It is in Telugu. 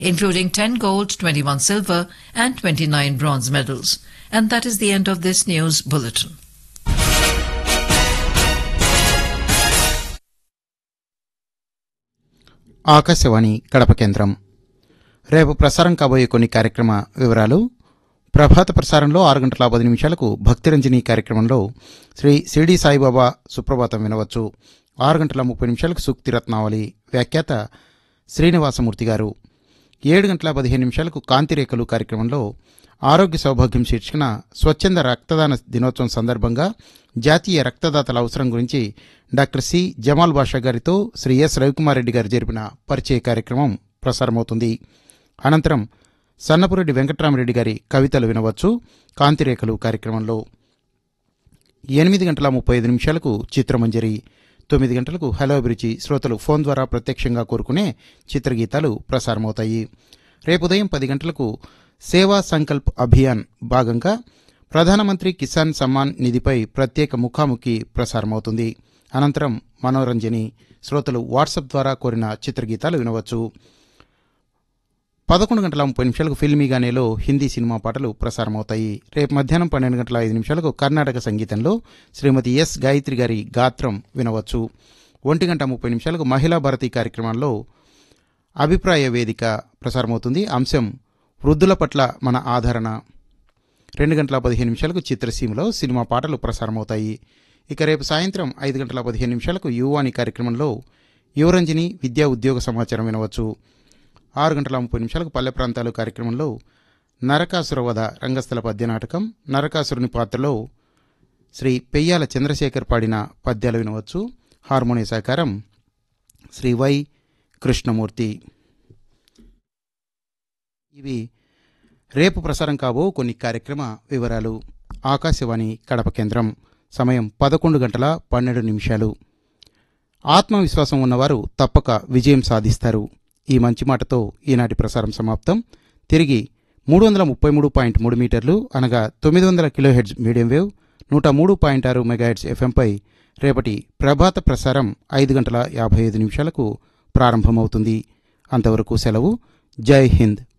including 10 gold, 21 silver, and 29 bronze medals. And that is the end of this news bulletin. Akashvani Kadapa కేంద్రం రేపు ప్రసారం కాబోయే కొన్ని కార్యక్రమ వివరాలు ప్రభాత ప్రసారంలో ఆరు గంటల పది నిమిషాలకు భక్తిరంజని కార్యక్రమంలో శ్రీ షిరిడి సాయిబాబా సుప్రభాతం వినవచ్చు ఆరు గంటల ముప్పై నిమిషాలకు సూక్తి రత్నావళి వ్యాఖ్యాత శ్రీనివాసమూర్తి గారు ఏడు గంటల పదిహేను నిమిషాలకు కాంతిరేఖలు కార్యక్రమంలో ఆరోగ్య సౌభాగ్యం శీర్షికన స్వచ్ఛంద రక్తదాన దినోత్సవం సందర్భంగా జాతీయ రక్తదాతల అవసరం గురించి డాక్టర్ సి జమాల్ బాషా గారితో శ్రీ ఎస్ రవికుమార్ రెడ్డి గారు జరిపిన పరిచయ కార్యక్రమం ప్రసారమవుతుంది అనంతరం సన్నపురెడ్డి వెంకట్రామరెడ్డి గారి కవితలు వినవచ్చు కాంతిరేఖలు కార్యక్రమంలో ఎనిమిది గంటల ముప్పై ఐదు నిమిషాలకు చిత్రమంజరి తొమ్మిది గంటలకు హలో అభిరుచి శ్రోతలు ఫోన్ ద్వారా ప్రత్యక్షంగా కోరుకునే చిత్రగీతాలు ప్రసారమవుతాయి రేపు ఉదయం పది గంటలకు సేవా సంకల్ప్ అభియాన్ భాగంగా ప్రధానమంత్రి కిసాన్ సమ్మాన్ నిధిపై ప్రత్యేక ముఖాముఖి ప్రసారమవుతుంది అనంతరం మనోరంజని శ్రోతలు వాట్సాప్ ద్వారా కోరిన చిత్రగీతాలు వినవచ్చు పదకొండు గంటల ముప్పై నిమిషాలకు ఫిల్మీగానేలో హిందీ సినిమా పాటలు ప్రసారమవుతాయి రేపు మధ్యాహ్నం పన్నెండు గంటల ఐదు నిమిషాలకు కర్ణాటక సంగీతంలో శ్రీమతి ఎస్ గాయత్రి గారి గాత్రం వినవచ్చు ఒంటి గంట ముప్పై నిమిషాలకు మహిళా భారతి కార్యక్రమంలో అభిప్రాయ వేదిక ప్రసారమవుతుంది అంశం వృద్ధుల పట్ల మన ఆదరణ రెండు గంటల పదిహేను నిమిషాలకు చిత్రసీమలో సినిమా పాటలు ప్రసారమవుతాయి ఇక రేపు సాయంత్రం ఐదు గంటల పదిహేను నిమిషాలకు యువాని కార్యక్రమంలో యువరంజని విద్యా ఉద్యోగ సమాచారం వినవచ్చు ఆరు గంటల ముప్పై నిమిషాలకు పల్లె ప్రాంతాలు కార్యక్రమంలో నరకాసుర వధ రంగస్థల పద్య నాటకం నరకాసురుని పాత్రలో శ్రీ పెయ్యాల చంద్రశేఖర్ పాడిన పద్యాలు వినవచ్చు హార్మోనియ సహకారం శ్రీ వై కృష్ణమూర్తి ఇవి రేపు ప్రసారం కాబో కొన్ని కార్యక్రమ వివరాలు ఆకాశవాణి కడప కేంద్రం సమయం పదకొండు గంటల పన్నెండు నిమిషాలు ఆత్మవిశ్వాసం ఉన్నవారు తప్పక విజయం సాధిస్తారు ఈ మంచి మాటతో ఈనాటి ప్రసారం సమాప్తం తిరిగి మూడు వందల ముప్పై మూడు పాయింట్ మూడు మీటర్లు అనగా తొమ్మిది వందల కిలోహెడ్జ్ మీడియం వేవ్ నూట మూడు పాయింట్ ఆరు మెగాహెడ్జ్ ఎఫ్ఎంపై రేపటి ప్రభాత ప్రసారం ఐదు గంటల యాభై ఐదు నిమిషాలకు ప్రారంభమవుతుంది అంతవరకు సెలవు జై హింద్